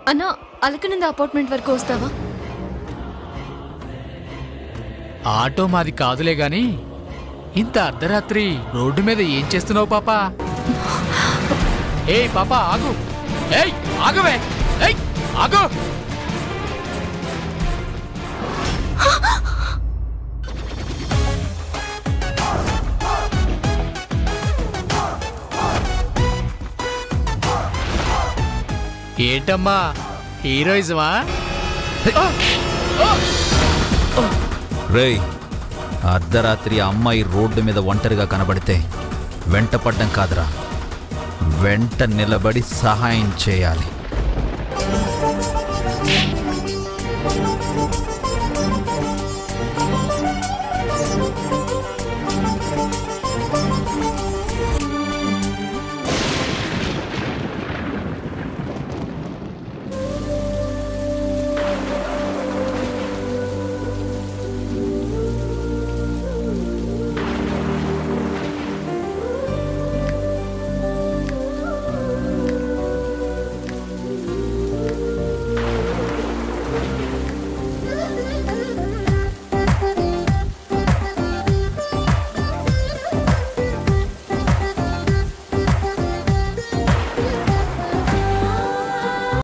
అన్నా అలకనంద అపార్ట్మెంట్ వరకు వస్తావా ఆటో మాది కాదులే గాని ఇంత అర్ధరాత్రి రోడ్డు మీద ఏం చేస్తున్నావు పాపా ఏయ్ పాపా ఆగు ఏయ్ ఆగవే ఏయ్ ఆగు ఏంటమ్మా హీరోయిజమా రేయ్ అర్ధరాత్రి ఆ అమ్మాయి రోడ్డు మీద ఒంటరిగా కనబడితే వెంట పడ్డం కాదురా వెంట నిలబడి సహాయం చేయాలి